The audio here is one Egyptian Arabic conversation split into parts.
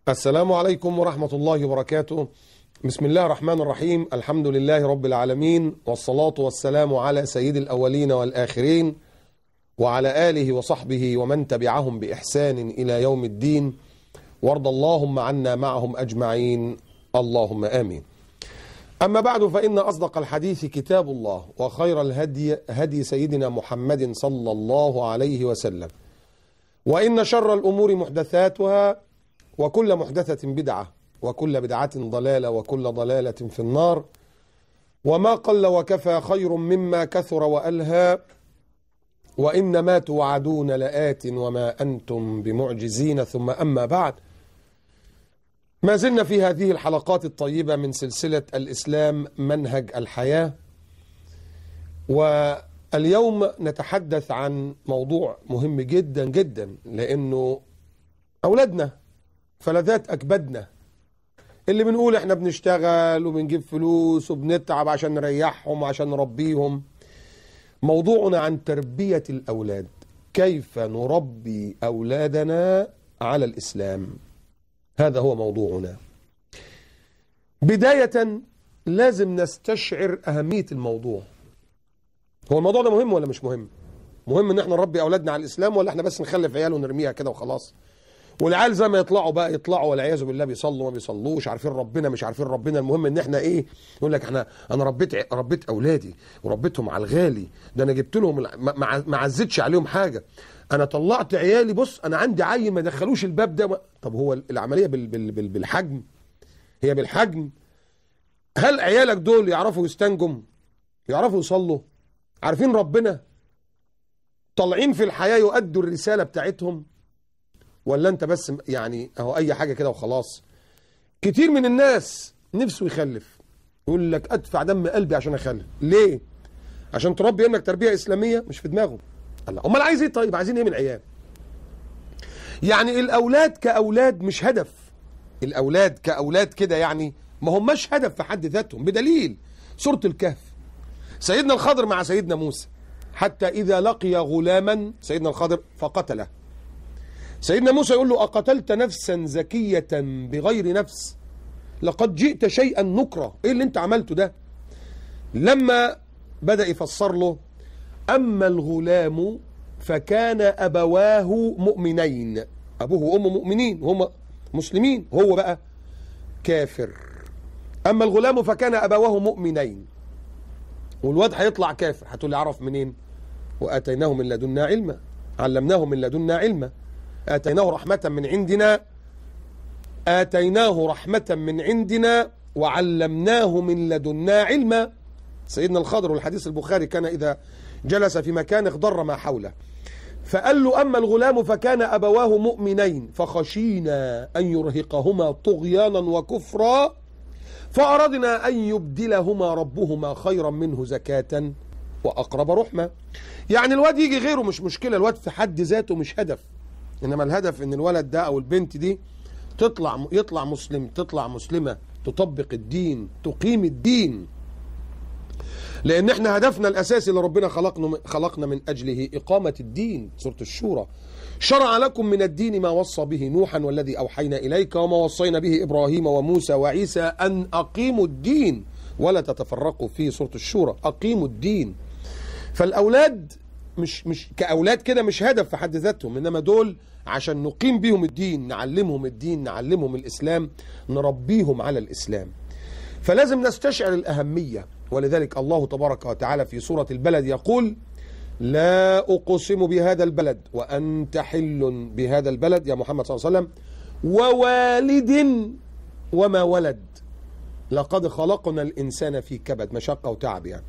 السلام عليكم ورحمة الله وبركاته بسم الله الرحمن الرحيم الحمد لله رب العالمين والصلاة والسلام على سيد الأولين والآخرين وعلى آله وصحبه ومن تبعهم بإحسان إلى يوم الدين وارض اللهم عنا معهم أجمعين اللهم آمين أما بعد فإن أصدق الحديث كتاب الله وخير الهدي هدي سيدنا محمد صلى الله عليه وسلم وإن شر الأمور محدثاتها وكل محدثة بدعة وكل بدعة ضلالة وكل ضلالة في النار وما قل وكفى خير مما كثر وألهى وإن ما توعدون لآت وما أنتم بمعجزين ثم أما بعد ما زلنا في هذه الحلقات الطيبة من سلسلة الإسلام منهج الحياة واليوم نتحدث عن موضوع مهم جدا جدا لأنه أولادنا فلذات أكبدنا اللي بنقول احنا بنشتغل وبنجيب فلوس وبنتعب عشان نريحهم وعشان نربيهم موضوعنا عن تربية الأولاد كيف نربي أولادنا على الإسلام هذا هو موضوعنا بداية لازم نستشعر أهمية الموضوع هو الموضوع ده مهم ولا مش مهم مهم ان احنا نربي أولادنا على الإسلام ولا احنا بس نخلف عيال ونرميها كده وخلاص والعيال زي ما يطلعوا بقى يطلعوا والعياذ بالله بيصلوا ما بيصلوش عارفين ربنا مش عارفين ربنا المهم ان احنا ايه يقول لك احنا انا ربيت ربيت اولادي وربيتهم على الغالي ده انا جبت لهم ما ما عزتش عليهم حاجه انا طلعت عيالي بص انا عندي عيل ما دخلوش الباب ده طب هو العمليه بال بال بال بالحجم هي بالحجم هل عيالك دول يعرفوا يستنجم يعرفوا يصلوا عارفين ربنا طالعين في الحياه يؤدوا الرساله بتاعتهم ولا انت بس يعني اهو اي حاجه كده وخلاص كتير من الناس نفسه يخلف يقول لك ادفع دم قلبي عشان اخلف ليه عشان تربي ابنك تربيه اسلاميه مش في دماغه الله امال عايز ايه طيب عايزين ايه من العيال يعني الاولاد كاولاد مش هدف الاولاد كاولاد كده يعني ما هماش هدف في حد ذاتهم بدليل سوره الكهف سيدنا الخضر مع سيدنا موسى حتى اذا لقي غلاما سيدنا الخضر فقتله سيدنا موسى يقول له أقتلت نفسا زكية بغير نفس لقد جئت شيئا نكرا إيه اللي أنت عملته ده لما بدأ يفسر له أما الغلام فكان أبواه مؤمنين أبوه وأمه مؤمنين وهم مسلمين هو بقى كافر أما الغلام فكان أبواه مؤمنين والواد هيطلع كافر هتقول لي أعرف منين وآتيناه من لدنا علما علمناه من لدنا علما آتيناه رحمة من عندنا آتيناه رحمة من عندنا وعلمناه من لدنا علما سيدنا الخضر والحديث البخاري كان إذا جلس في مكان اخضر ما حوله فقال له أما الغلام فكان أبواه مؤمنين فخشينا أن يرهقهما طغيانا وكفرا فأردنا أن يبدلهما ربهما خيرا منه زكاة وأقرب رحمة يعني الواد يجي غيره مش مشكلة الواد في حد ذاته مش هدف انما الهدف ان الولد ده او البنت دي تطلع يطلع مسلم تطلع مسلمه تطبق الدين تقيم الدين لان احنا هدفنا الاساسي اللي ربنا خلقنا خلقنا من اجله اقامه الدين سوره الشورى شرع لكم من الدين ما وصى به نوحا والذي اوحينا اليك وما وصينا به ابراهيم وموسى وعيسى ان اقيموا الدين ولا تتفرقوا فيه سوره الشورى اقيموا الدين فالاولاد مش مش كاولاد كده مش هدف في حد ذاتهم انما دول عشان نقيم بيهم الدين نعلمهم الدين نعلمهم الاسلام نربيهم على الاسلام فلازم نستشعر الاهميه ولذلك الله تبارك وتعالى في سوره البلد يقول لا اقسم بهذا البلد وانت حل بهذا البلد يا محمد صلى الله عليه وسلم ووالد وما ولد لقد خلقنا الانسان في كبد مشقه وتعب يعني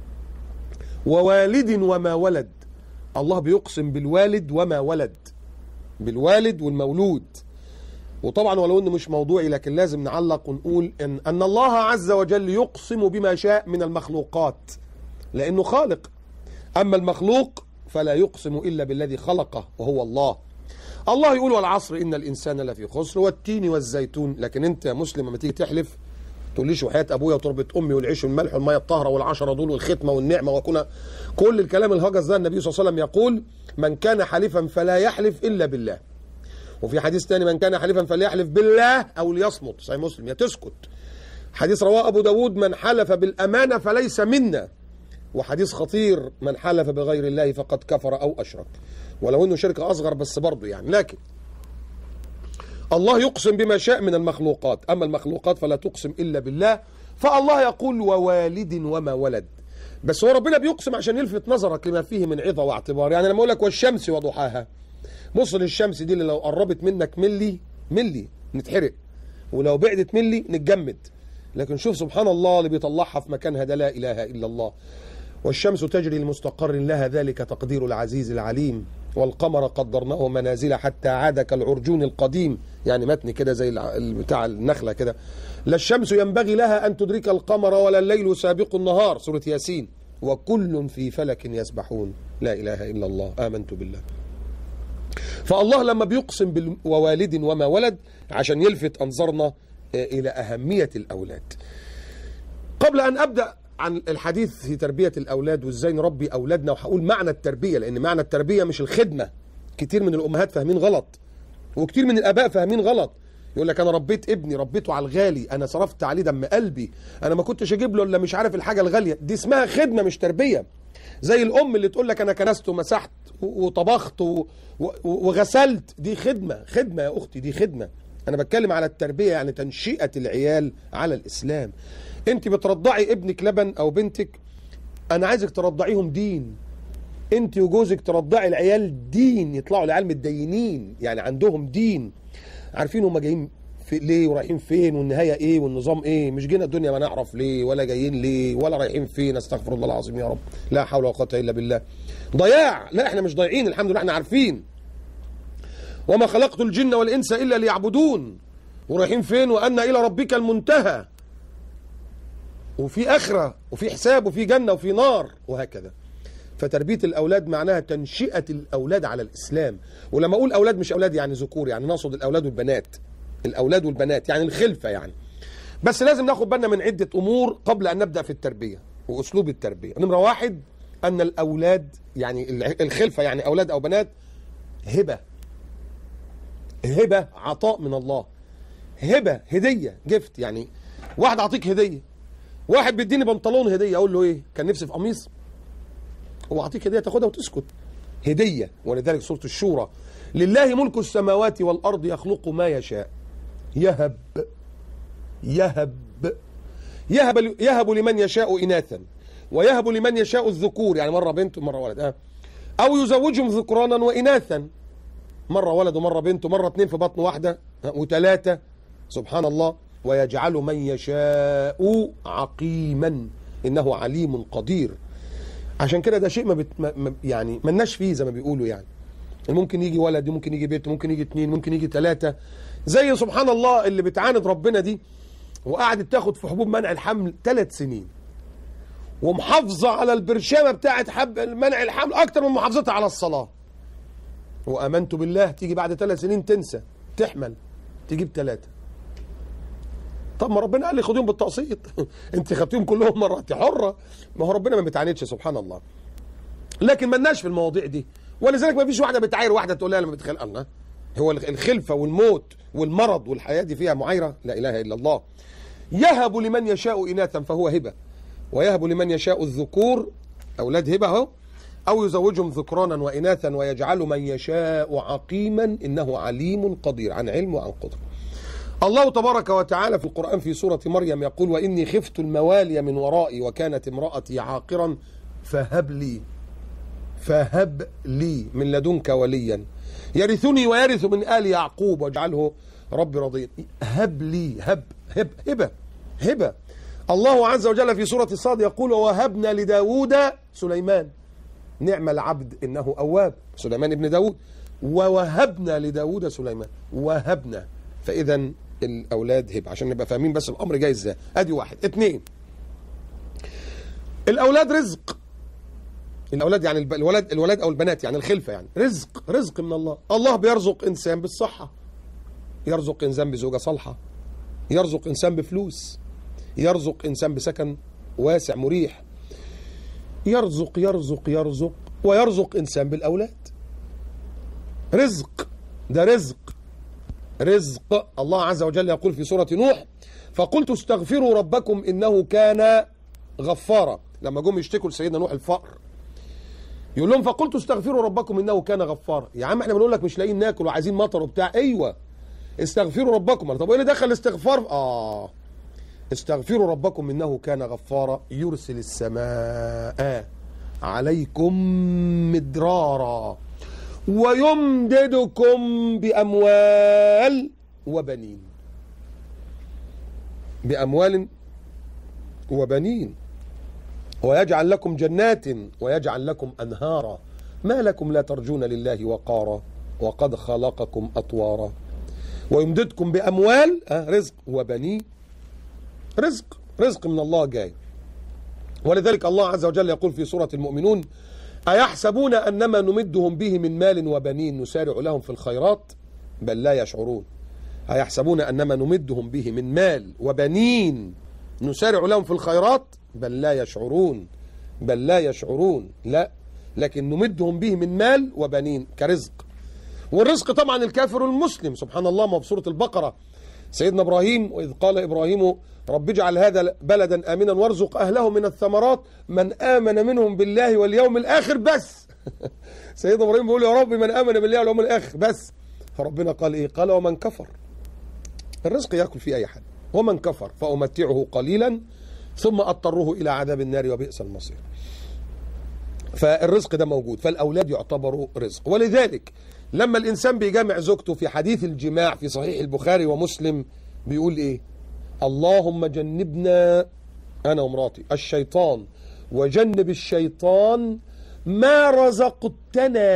ووالد وما ولد الله بيقسم بالوالد وما ولد بالوالد والمولود وطبعا ولو انه مش موضوعي لكن لازم نعلق ونقول ان ان الله عز وجل يقسم بما شاء من المخلوقات لانه خالق اما المخلوق فلا يقسم الا بالذي خلقه وهو الله الله يقول والعصر ان الانسان لفي خسر والتين والزيتون لكن انت يا مسلم لما تيجي تحلف تقوليش وحياه ابويا وتربه امي والعيش والملح والميه الطاهره والعشره دول والختمه والنعمه وكنا كل الكلام الهجس ده النبي صلى الله عليه وسلم يقول من كان حلفا فلا يحلف الا بالله وفي حديث تاني من كان حلفا فليحلف بالله أو ليصمت صحيح مسلم يا تسكت حديث رواه أبو داود من حلف بالأمانة فليس منا وحديث خطير من حلف بغير الله فقد كفر أو أشرك ولو أنه شركة أصغر بس برضه يعني لكن الله يقسم بما شاء من المخلوقات أما المخلوقات فلا تقسم إلا بالله فالله يقول ووالد وما ولد بس هو ربنا بيقسم عشان يلفت نظرك لما فيه من عظة واعتبار يعني لما أقول لك والشمس وضحاها بص للشمس دي اللي لو قربت منك ملي ملي نتحرق ولو بعدت ملي نتجمد لكن شوف سبحان الله اللي بيطلعها في مكانها ده لا إله إلا الله والشمس تجري لمستقر لها ذلك تقدير العزيز العليم والقمر قدرناه منازل حتى عاد كالعرجون القديم يعني متن كده زي الع- بتاع النخلة كده لا الشمس ينبغي لها أن تدرك القمر ولا الليل سابق النهار سورة ياسين وكل في فلك يسبحون لا إله إلا الله آمنت بالله فالله لما بيقسم بال- ووالد وما ولد عشان يلفت أنظارنا آه، إلى أهمية الأولاد قبل أن أبدأ عن الحديث في تربية الأولاد وإزاي نربي أولادنا وهقول معنى التربية لأن معنى التربية مش الخدمة كتير من الأمهات فاهمين غلط وكتير من الآباء فاهمين غلط يقول لك أنا ربيت ابني ربيته على الغالي أنا صرفت عليه دم قلبي أنا ما كنتش أجيب له إلا مش عارف الحاجة الغالية دي اسمها خدمة مش تربية زي الأم اللي تقول لك أنا كنست ومسحت و- وطبخت و- و- وغسلت دي خدمة خدمة يا أختي دي خدمة أنا بتكلم على التربية يعني تنشئة العيال على الإسلام أنت بترضعي ابنك لبن أو بنتك أنا عايزك ترضعيهم دين انت وجوزك ترضعي العيال دين يطلعوا العيال متدينين يعني عندهم دين عارفين هم جايين في ليه ورايحين فين والنهايه ايه والنظام ايه مش جينا الدنيا ما نعرف ليه ولا جايين ليه ولا رايحين فين استغفر الله العظيم يا رب لا حول ولا قوه الا بالله ضياع لا احنا مش ضايعين الحمد لله احنا عارفين وما خلقت الجن والانس الا ليعبدون ورايحين فين وان الى ربك المنتهى وفي اخره وفي حساب وفي جنه وفي نار وهكذا فتربيه الاولاد معناها تنشئه الاولاد على الاسلام ولما اقول اولاد مش اولاد يعني ذكور يعني نقصد الاولاد والبنات الاولاد والبنات يعني الخلفه يعني بس لازم ناخد بالنا من عده امور قبل ان نبدا في التربيه واسلوب التربيه نمره واحد ان الاولاد يعني الع- الخلفه يعني اولاد او بنات هبه هبه عطاء من الله هبه هديه جفت يعني واحد اعطيك هديه واحد بيديني بنطلون هديه اقول له ايه كان نفسي في قميص هو اعطيك هديه تاخدها وتسكت هديه ولذلك سوره الشورى لله ملك السماوات والارض يخلق ما يشاء يهب يهب يهب يهب لمن يشاء اناثا ويهب لمن يشاء الذكور يعني مره بنت ومره ولد آه. او يزوجهم ذكرانا واناثا مره ولد ومره بنت ومره اتنين في بطن واحده آه، وثلاثه سبحان الله ويجعل من يشاء عقيما انه عليم قدير عشان كده ده شيء ما, بت... ما ما- يعني ملناش فيه زي ما بيقولوا يعني ممكن يجي ولد ممكن يجي بنت ممكن يجي اتنين ممكن يجي تلاتة زي سبحان الله اللي بتعاند ربنا دي وقعدت تاخد في حبوب منع الحمل ثلاث سنين ومحافظة على البرشامة بتاعت حب منع الحمل أكتر من محافظتها على الصلاة وآمنت بالله تيجي بعد ثلاث سنين تنسى تحمل تجيب ثلاثة طب ما ربنا قال لي خديهم بالتقسيط انت خدتيهم كلهم مرة انت حرة ما هو ربنا ما بيتعاندش سبحان الله لكن ملناش في المواضيع دي ولذلك ما فيش واحده بتعاير واحده تقول لها لما بتخلق الله هو الخلفه والموت والمرض والحياه دي فيها معايره لا اله الا الله يهب لمن يشاء اناثا فهو هبه ويهب لمن يشاء الذكور اولاد هبه اهو او يزوجهم ذكرانا واناثا ويجعل من يشاء عقيما انه عليم قدير عن علم وعن قدره الله تبارك وتعالى في القرآن في سورة مريم يقول وإني خفت الموالي من ورائي وكانت امرأتي عاقرا فهب لي فهب لي من لدنك وليا يرثني ويرث من آل يعقوب واجعله رب رضيا هب لي هب هب هبة هبة الله عز وجل في سورة الصاد يقول ووهبنا لداود سليمان نعم العبد إنه أواب سليمان ابن داود ووهبنا لداود سليمان وهبنا فإذا الأولاد هبة عشان نبقى فاهمين بس الأمر جاي إزاي أدي واحد اتنين الأولاد رزق الأولاد يعني الب- الولد الولاد أو البنات يعني الخلفة يعني رزق رزق من الله الله بيرزق إنسان بالصحة يرزق إنسان بزوجة صالحة يرزق إنسان بفلوس يرزق إنسان بسكن واسع مريح يرزق يرزق يرزق ويرزق إنسان بالأولاد رزق ده رزق رزق الله عز وجل يقول في سورة نوح فقلت استغفروا ربكم إنه كان غفارا لما جم يشتكوا لسيدنا نوح الفقر يقول لهم فقلت استغفروا ربكم انه كان غفارا يا عم احنا بنقول لك مش لاقيين ناكل وعايزين مطر وبتاع ايوه استغفروا ربكم طب ايه اللي دخل الاستغفار اه استغفروا ربكم انه كان غفارا يرسل السماء عليكم مدرارا ويمددكم باموال وبنين باموال وبنين ويجعل لكم جنات ويجعل لكم أنهارا ما لكم لا ترجون لله وقارا وقد خلقكم أطوارا ويمددكم بأموال آه رزق وبنين رزق رزق من الله جاي ولذلك الله عز وجل يقول في سورة المؤمنون أيحسبون أنما نمدهم به من مال وبنين نسارع لهم في الخيرات بل لا يشعرون أيحسبون أنما نمدهم به من مال وبنين نسارع لهم في الخيرات بل لا يشعرون بل لا يشعرون لا لكن نمدهم به من مال وبنين كرزق والرزق طبعا الكافر والمسلم سبحان الله ما في سورة البقرة سيدنا إبراهيم وإذ قال إبراهيم رب اجعل هذا بلدا آمنا وارزق أهله من الثمرات من آمن منهم بالله واليوم الآخر بس سيدنا إبراهيم بيقول يا رب من آمن بالله واليوم الآخر بس فربنا قال إيه قال ومن كفر الرزق يأكل فيه أي حد ومن كفر فأمتعه قليلا ثم أضطره إلى عذاب النار وبئس المصير فالرزق ده موجود فالأولاد يعتبروا رزق ولذلك لما الإنسان بيجامع زوجته في حديث الجماع في صحيح البخاري ومسلم بيقول إيه اللهم جنبنا أنا ومراتي الشيطان وجنب الشيطان ما رزقتنا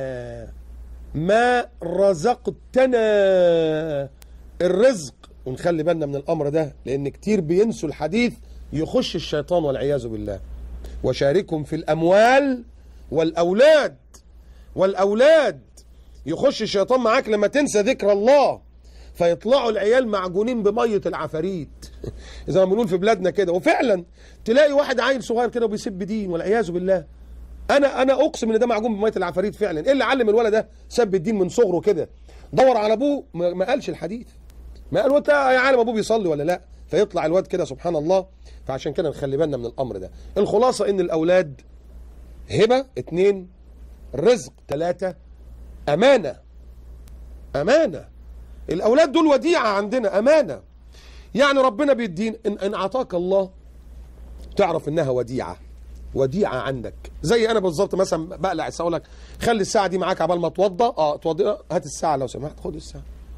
ما رزقتنا الرزق ونخلي بالنا من الأمر ده لأن كتير بينسوا الحديث يخش الشيطان والعياذ بالله وشاركهم في الأموال والأولاد والأولاد يخش الشيطان معاك لما تنسى ذكر الله فيطلعوا العيال معجونين بمية العفاريت زي ما بنقول في بلادنا كده وفعلا تلاقي واحد عيل صغير كده وبيسب دين والعياذ بالله انا انا اقسم ان ده معجون بميه العفاريت فعلا ايه اللي علم الولد ده سب الدين من صغره كده دور على ابوه ما ما قالش الحديث ما قال وانت يا عالم ابوه بيصلي ولا لا فيطلع الواد كده سبحان الله فعشان كده نخلي بالنا من الامر ده الخلاصه ان الاولاد هبه اتنين رزق ثلاثه امانه امانه الاولاد دول وديعه عندنا امانه يعني ربنا بيدين ان, إن اعطاك الله تعرف انها وديعه وديعه عندك زي انا بالظبط مثلا بقلع الساعه اقول لك خلي الساعه دي معاك عبال ما اتوضى اه اتوضى هات الساعه لو سمحت خد الساعه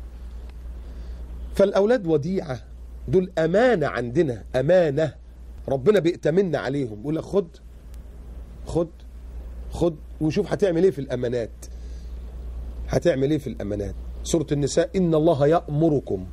فالاولاد وديعه دول امانه عندنا امانه ربنا بيأتمنا عليهم يقول لك خد خد خد وشوف هتعمل ايه في الامانات هتعمل ايه في الامانات سوره النساء ان الله يأمركم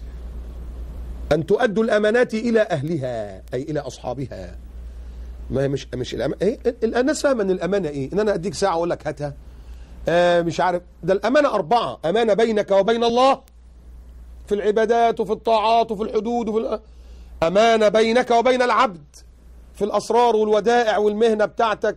ان تؤدوا الامانات الى اهلها اي الى اصحابها ما هي مش مش الأمانة إيه الناس فاهمه ان الامانه ايه ان انا اديك ساعه اقول لك هاتها آه مش عارف ده الامانه اربعه امانه بينك وبين الله في العبادات وفي الطاعات وفي الحدود وفي ال- امانه بينك وبين العبد في الاسرار والودائع والمهنه بتاعتك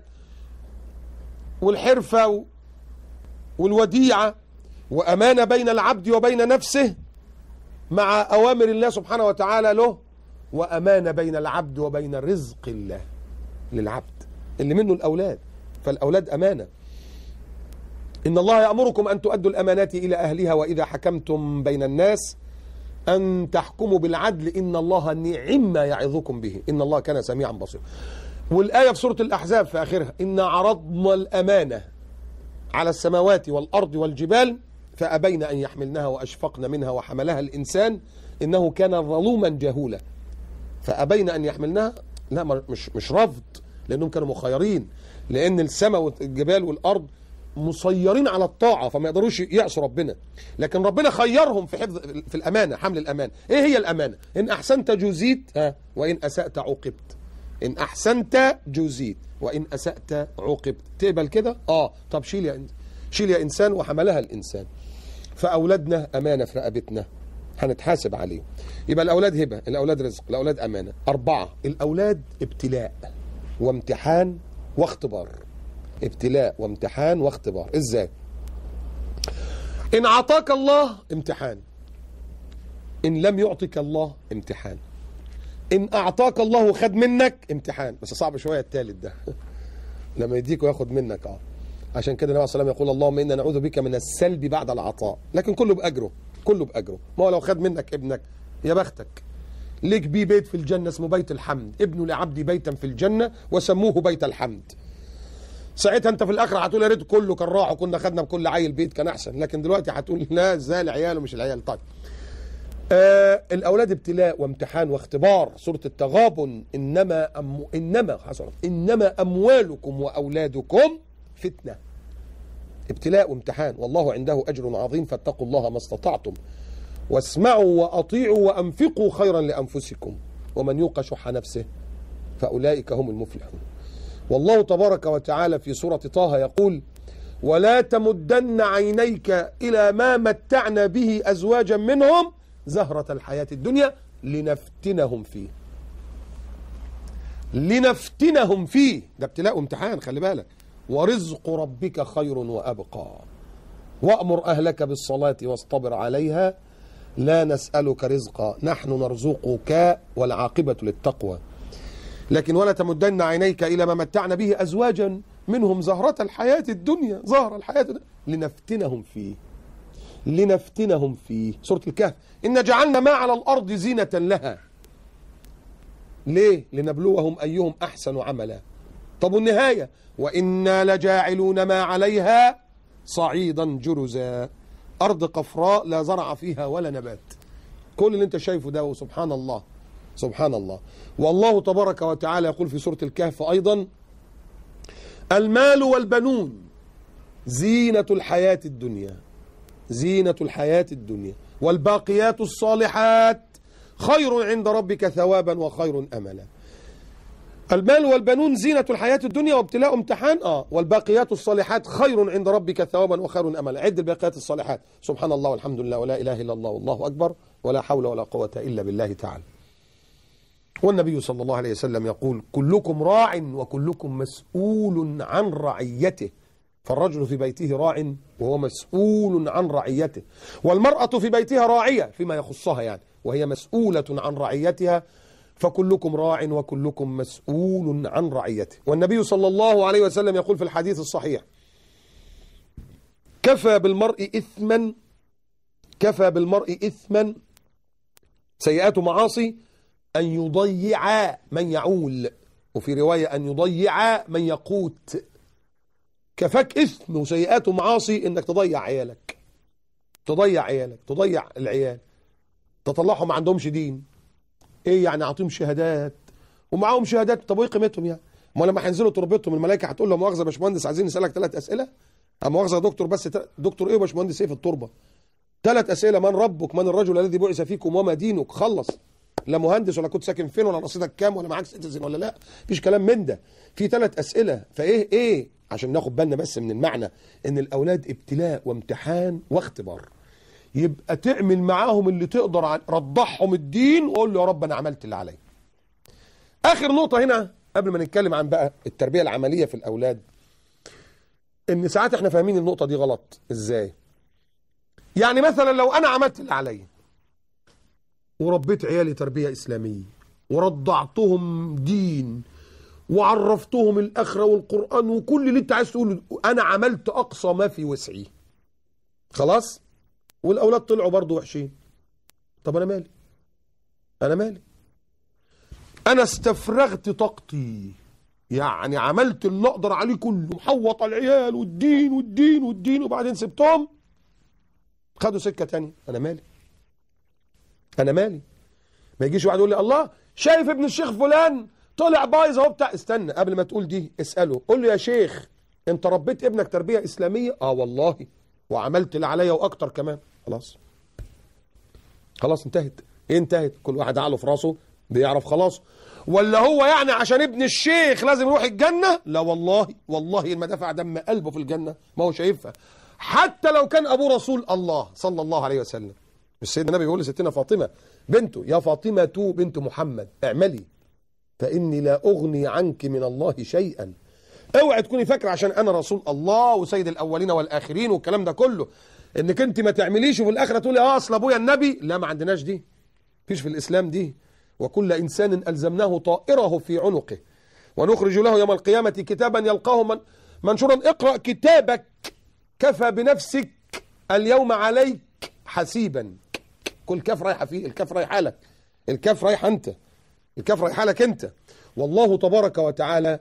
والحرفه و- والوديعه وامانه بين العبد وبين نفسه مع اوامر الله سبحانه وتعالى له وامانه بين العبد وبين رزق الله للعبد اللي منه الاولاد فالاولاد امانه ان الله يامركم ان تؤدوا الامانات الى اهلها واذا حكمتم بين الناس ان تحكموا بالعدل ان الله نعم ما يعظكم به ان الله كان سميعا بصيرا والايه في سوره الاحزاب في اخرها ان عرضنا الامانه على السماوات والارض والجبال فابين ان يحملنها واشفقن منها وحملها الانسان انه كان ظلوما جهولا فابين ان يحملنها لا ما- مش مش رفض لانهم كانوا مخيرين لان السماء والجبال والارض مسيرين على الطاعه فما يقدروش يعصوا ربنا لكن ربنا خيرهم في حفظ في الامانه حمل الامانه ايه هي الامانه ان احسنت جزيت ها وان اسات عوقبت ان احسنت جزيت وان اسات عوقبت تقبل كده اه طب شيل يا إن- شيل يا انسان وحملها الانسان فاولادنا امانه في رقبتنا هنتحاسب عليه يبقى الاولاد هبه الاولاد رزق الاولاد امانه اربعه الاولاد ابتلاء وامتحان واختبار ابتلاء وامتحان واختبار ازاي ان اعطاك الله امتحان إن لم يعطك الله امتحان إن أعطاك الله وخد منك امتحان بس صعب شوية التالت ده لما يديك وياخد منك اه عشان كده النبي صلى الله عليه وسلم يقول اللهم انا نعوذ بك من السلب بعد العطاء لكن كله باجره كله باجره ما هو لو خد منك ابنك يا بختك ليك بيه بيت في الجنه اسمه بيت الحمد ابنوا لعبدي بيتا في الجنه وسموه بيت الحمد ساعتها انت في الاخره هتقول يا ريت كله كان راح وكنا خدنا بكل عيل بيت كان احسن لكن دلوقتي هتقول لا ازاي العيال ومش العيال طيب آه الاولاد ابتلاء وامتحان واختبار سوره التغابن انما أم انما حصل انما اموالكم واولادكم فتنه ابتلاء وامتحان والله عنده اجر عظيم فاتقوا الله ما استطعتم واسمعوا واطيعوا وانفقوا خيرا لانفسكم ومن يوق شح نفسه فاولئك هم المفلحون والله تبارك وتعالى في سوره طه يقول ولا تمدن عينيك الى ما متعنا به ازواجا منهم زهرة الحياة الدنيا لنفتنهم فيه لنفتنهم فيه ده ابتلاء وامتحان خلي بالك ورزق ربك خير وأبقى وأمر أهلك بالصلاة واصطبر عليها لا نسألك رزقا نحن نرزقك والعاقبة للتقوى لكن ولا تمدن عينيك إلى ما متعنا به أزواجا منهم زهرة الحياة الدنيا زهر الحياة الدنيا لنفتنهم فيه لنفتنهم فيه سورة الكهف إن جعلنا ما على الأرض زينة لها ليه لنبلوهم أيهم أحسن عملا طب والنهاية وإنا لجاعلون ما عليها صعيدا جرزا أرض قفراء لا زرع فيها ولا نبات كل اللي انت شايفه ده سبحان الله سبحان الله والله تبارك وتعالى يقول في سورة الكهف أيضا المال والبنون زينة الحياة الدنيا زينة الحياة الدنيا والباقيات الصالحات خير عند ربك ثوابا وخير أملا المال والبنون زينة الحياة الدنيا وابتلاء امتحان اه والباقيات الصالحات خير عند ربك ثوابا وخير املا عد الباقيات الصالحات سبحان الله والحمد لله ولا اله الا الله والله اكبر ولا حول ولا قوة الا بالله تعالى والنبي صلى الله عليه وسلم يقول كلكم راع وكلكم مسؤول عن رعيته فالرجل في بيته راع وهو مسؤول عن رعيته والمرأة في بيتها راعية فيما يخصها يعني وهي مسؤولة عن رعيتها فكلكم راع وكلكم مسؤول عن رعيته والنبي صلى الله عليه وسلم يقول في الحديث الصحيح كفى بالمرء إثما كفى بالمرء إثما سيئات معاصي أن يضيع من يعول وفي رواية أن يضيع من يقوت كفاك إثم وسيئات ومعاصي إنك تضيع عيالك تضيع عيالك تضيع العيال تطلعهم ما عندهمش دين ايه يعني اعطيهم شهادات ومعاهم شهادات طب وايه قيمتهم يعني ما لما هينزلوا تربتهم الملائكه هتقول له مؤاخذه يا باشمهندس عايزين نسالك ثلاث اسئله اما مؤاخذه يا دكتور بس تل... دكتور ايه يا باشمهندس ايه في التربه ثلاث اسئله من ربك من الرجل الذي بعث فيكم وما دينك خلص لا مهندس ولا كنت ساكن فين ولا رصيدك كام ولا معاك سيتيزن ولا لا مفيش كلام من ده في ثلاث اسئله فايه ايه عشان ناخد بالنا بس من المعنى ان الاولاد ابتلاء وامتحان واختبار يبقى تعمل معاهم اللي تقدر عن رضعهم الدين وقول له يا رب انا عملت اللي عليا اخر نقطه هنا قبل ما نتكلم عن بقى التربيه العمليه في الاولاد ان ساعات احنا فاهمين النقطه دي غلط ازاي يعني مثلا لو انا عملت اللي عليا وربيت عيالي تربيه اسلاميه ورضعتهم دين وعرفتهم الاخره والقران وكل اللي انت عايز تقوله انا عملت اقصى ما في وسعي خلاص والاولاد طلعوا برضه وحشين طب انا مالي انا مالي انا استفرغت طاقتي يعني عملت اللي اقدر عليه كله محوط على العيال والدين والدين والدين وبعدين سبتهم خدوا سكه تانية انا مالي انا مالي ما يجيش واحد يقول لي الله شايف ابن الشيخ فلان طلع بايظ اهو بتاع استنى قبل ما تقول دي اساله قول له يا شيخ انت ربيت ابنك تربيه اسلاميه اه والله وعملت اللي عليا واكتر كمان خلاص خلاص انتهت ايه انتهت كل واحد عقله في راسه بيعرف خلاص ولا هو يعني عشان ابن الشيخ لازم يروح الجنة لا والله والله المدافع دم قلبه في الجنة ما هو شايفها حتى لو كان أبوه رسول الله صلى الله عليه وسلم مش سيدنا النبي بيقول لستنا فاطمة بنته يا فاطمة بنت محمد اعملي فإني لا أغني عنك من الله شيئا اوعي تكوني فاكرة عشان أنا رسول الله وسيد الأولين والآخرين والكلام ده كله انك انت ما تعمليش وفي الاخره تقولي اه اصل ابويا النبي لا ما عندناش دي فيش في الإسلام دي وكل إنسان ألزمناه طائره في عنقه ونخرج له يوم القيامة كتابا يلقاه من منشورا اقرأ كتابك كفى بنفسك اليوم عليك حسيبا كل كاف رايحة فيه الكاف رايحة لك الكاف رايحة أنت الكاف رايحة لك أنت والله تبارك وتعالى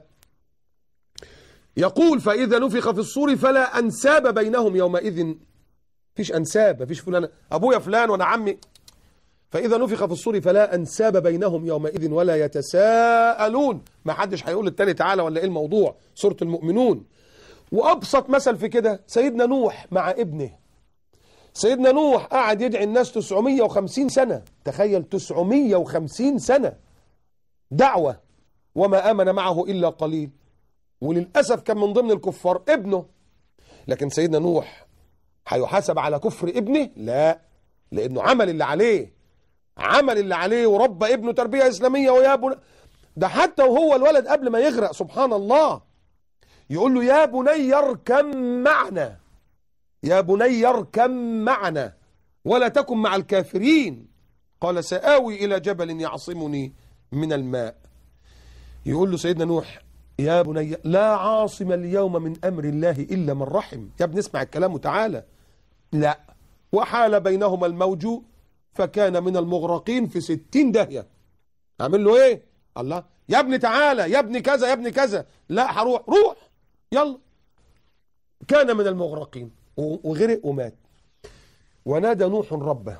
يقول فإذا نفخ في الصور فلا أنساب بينهم يومئذ فيش أنساب مفيش فلان أبويا فلان وأنا عمي فإذا نفخ في الصور فلا أنساب بينهم يومئذ ولا يتساءلون ما حدش هيقول للتاني تعالى ولا إيه الموضوع سورة المؤمنون وأبسط مثل في كده سيدنا نوح مع ابنه سيدنا نوح قعد يدعي الناس 950 سنة تخيل 950 سنة دعوة وما آمن معه إلا قليل وللأسف كان من ضمن الكفار ابنه لكن سيدنا نوح هيحاسب على كفر ابنه لا لأنه عمل اللي عليه عمل اللي عليه وربى ابنه تربية إسلامية ويا بنا ده حتى وهو الولد قبل ما يغرق سبحان الله يقول له يا بني اركم معنا يا بني اركم معنا ولا تكن مع الكافرين قال سآوي إلى جبل يعصمني من الماء يقول له سيدنا نوح يا بني لا عاصم اليوم من أمر الله إلا من رحم يا ابن اسمع الكلام وتعالى لا وحال بينهما الموج فكان من المغرقين في ستين داهية أعمل له إيه الله يا ابني تعالى يا ابني كذا يا ابني كذا لا هروح روح يلا كان من المغرقين وغرق ومات ونادى نوح ربه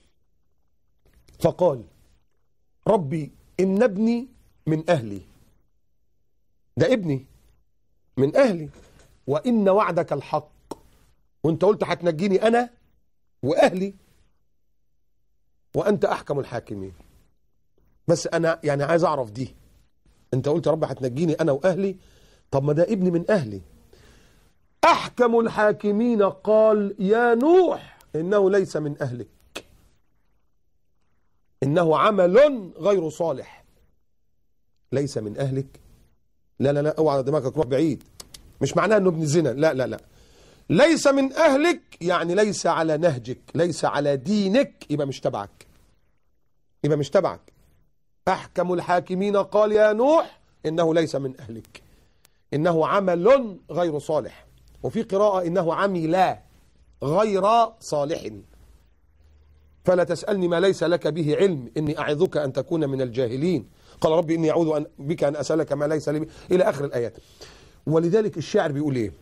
فقال ربي إن ابني من أهلي ده ابني من أهلي وإن وعدك الحق وانت قلت هتنجيني أنا وأهلي وأنت أحكم الحاكمين بس أنا يعني عايز أعرف دي أنت قلت يا رب هتنجيني أنا وأهلي طب ما ده ابني من أهلي أحكم الحاكمين قال يا نوح إنه ليس من أهلك إنه عمل غير صالح ليس من أهلك لا لا لا اوعى دماغك روح بعيد مش معناه انه ابن زنا لا لا لا ليس من اهلك يعني ليس على نهجك ليس على دينك يبقى مش تبعك يبقى مش تبعك احكم الحاكمين قال يا نوح انه ليس من اهلك انه عمل غير صالح وفي قراءة انه عمل غير صالح فلا تسألني ما ليس لك به علم إني أعظك أن تكون من الجاهلين قال ربي إني أعوذ أن بك أن أسألك ما ليس لي به إلى آخر الآيات ولذلك الشاعر بيقول إيه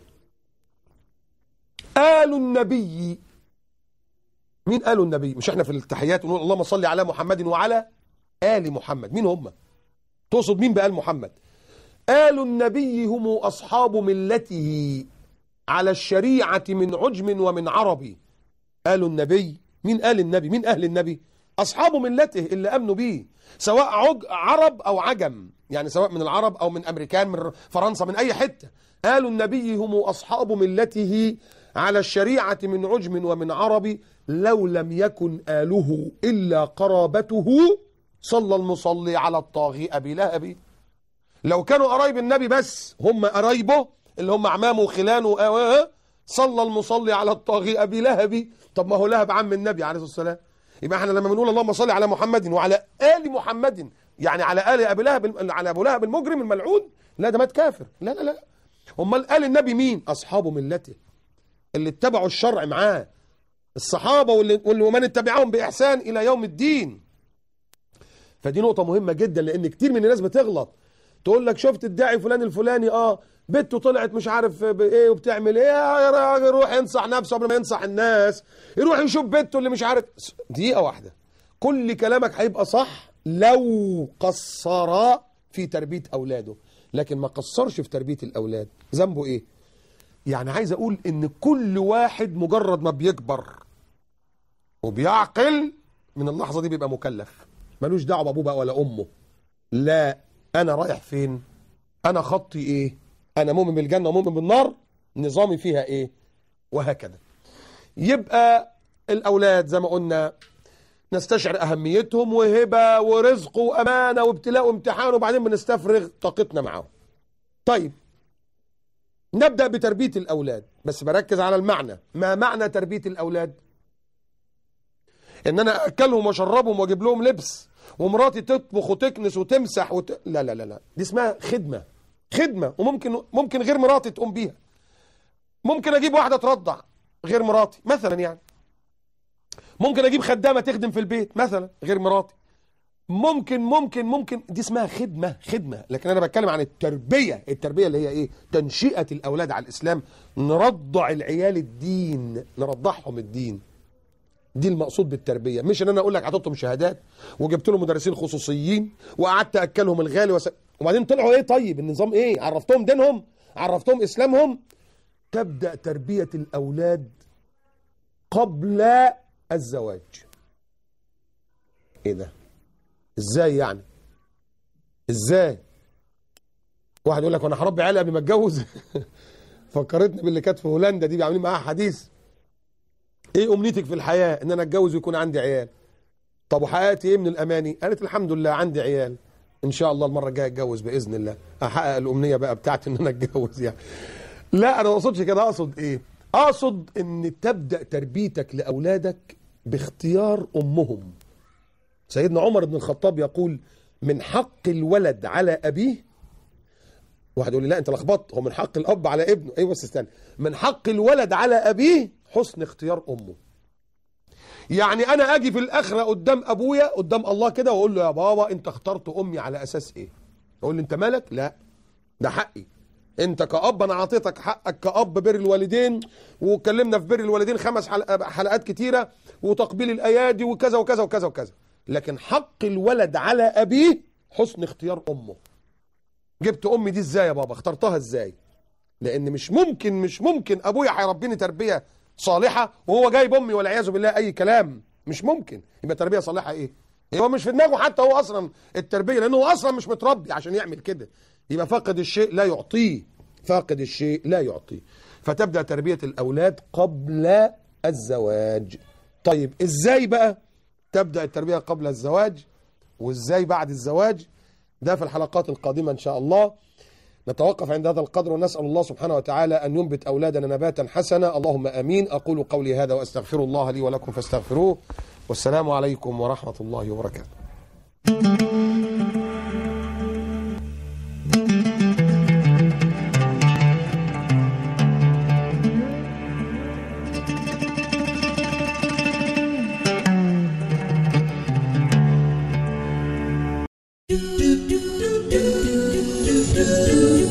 آل النبي مين آل النبي مش احنا في التحيات نقول اللهم صل على محمد وعلى آل محمد مين هم تقصد مين بآل محمد آل النبي هم أصحاب ملته على الشريعة من عجم ومن عربي آل النبي مين آل النبي مين أهل النبي أصحاب ملته اللي أمنوا بيه سواء عج عرب أو عجم يعني سواء من العرب أو من أمريكان من فرنسا من أي حتة آل النبي هم أصحاب ملته على الشريعة من عجم ومن عرب لو لم يكن آله إلا قرابته صلى المصلي على الطاغي أبي لهب لو كانوا قرايب النبي بس هم قرايبه اللي هم أعمامه وخلانه صلى المصلي على الطاغي أبي لهب طب ما هو لهب عم النبي عليه الصلاة والسلام يبقى احنا لما بنقول اللهم صل على محمد وعلى آل محمد يعني على آل أبي لهب على أبو لهب المجرم الملعون لا ده مات كافر لا لا لا امال آل النبي مين أصحاب ملته اللي اتبعوا الشرع معاه الصحابة واللي, واللي ومن اتبعهم بإحسان إلى يوم الدين فدي نقطة مهمة جدا لأن كتير من الناس بتغلط تقول لك شفت الداعي فلان الفلاني اه بنته طلعت مش عارف بايه وبتعمل ايه يا راجل يروح ينصح نفسه قبل ما ينصح الناس يروح يشوف بنته اللي مش عارف دقيقة واحدة كل كلامك هيبقى صح لو قصر في تربية أولاده لكن ما قصرش في تربية الأولاد ذنبه ايه يعني عايز أقول إن كل واحد مجرد ما بيكبر وبيعقل من اللحظة دي بيبقى مكلف ملوش دعوة بأبوه بقى ولا أمه لا أنا رايح فين أنا خطي إيه أنا مؤمن بالجنة ومؤمن بالنار نظامي فيها إيه وهكذا يبقى الأولاد زي ما قلنا نستشعر أهميتهم وهبة ورزق وأمانة وابتلاء وامتحان وبعدين بنستفرغ طاقتنا معاهم طيب نبدأ بتربية الأولاد بس بركز على المعنى ما معنى تربية الأولاد ان انا اكلهم واشربهم واجيب لهم لبس ومراتي تطبخ وتكنس وتمسح وت... لا لا لا لا دي اسمها خدمه خدمه وممكن ممكن غير مراتي تقوم بيها ممكن اجيب واحده ترضع غير مراتي مثلا يعني ممكن اجيب خدامه تخدم في البيت مثلا غير مراتي ممكن ممكن ممكن دي اسمها خدمه خدمه لكن انا بتكلم عن التربيه التربيه اللي هي ايه تنشئه الاولاد على الاسلام نرضع العيال الدين نرضعهم الدين دي المقصود بالتربيه مش ان انا اقول لك عطيتهم شهادات وجبت لهم مدرسين خصوصيين وقعدت اكلهم الغالي وس... وبعدين طلعوا ايه طيب النظام ايه عرفتهم دينهم عرفتهم اسلامهم تبدا تربيه الاولاد قبل الزواج ايه ده ازاي يعني ازاي واحد يقول لك وانا هربي عيالي قبل ما اتجوز فكرتني باللي كانت في هولندا دي عاملين معاها حديث ايه امنيتك في الحياه ان انا اتجوز ويكون عندي عيال طب وحققتي ايه من الاماني قالت الحمد لله عندي عيال ان شاء الله المره الجايه اتجوز باذن الله احقق الامنيه بقى بتاعتي ان انا اتجوز يعني لا انا ما اقصدش كده اقصد ايه اقصد ان تبدا تربيتك لاولادك باختيار امهم سيدنا عمر بن الخطاب يقول من حق الولد على ابيه واحد يقول لي لا انت لخبطت هو من حق الاب على ابنه ايوه بس استنى من حق الولد على ابيه حسن اختيار امه يعني انا اجي في الاخره قدام ابويا قدام الله كده واقول له يا بابا انت اخترت امي على اساس ايه يقول لي انت مالك لا ده حقي انت كأب انا اعطيتك حقك كأب بر الوالدين واتكلمنا في بر الوالدين خمس حلق- حلقات كتيرة وتقبيل الايادي وكذا وكذا وكذا وكذا لكن حق الولد على ابيه حسن اختيار امه جبت امي دي ازاي يا بابا اخترتها ازاي لان مش ممكن مش ممكن ابويا هيربيني تربيه صالحه وهو جايب امي والعياذ بالله اي كلام مش ممكن يبقى تربيه صالحه ايه هو مش في دماغه حتى هو اصلا التربيه لانه هو اصلا مش متربي عشان يعمل كده يبقى فاقد الشيء لا يعطيه فاقد الشيء لا يعطيه فتبدا تربيه الاولاد قبل الزواج طيب ازاي بقى تبدا التربيه قبل الزواج وازاي بعد الزواج ده في الحلقات القادمه ان شاء الله نتوقف عند هذا القدر ونسأل الله سبحانه وتعالى أن ينبت أولادنا نباتا حسنا اللهم أمين أقول قولي هذا وأستغفر الله لي ولكم فاستغفروه والسلام عليكم ورحمة الله وبركاته do do do do do do do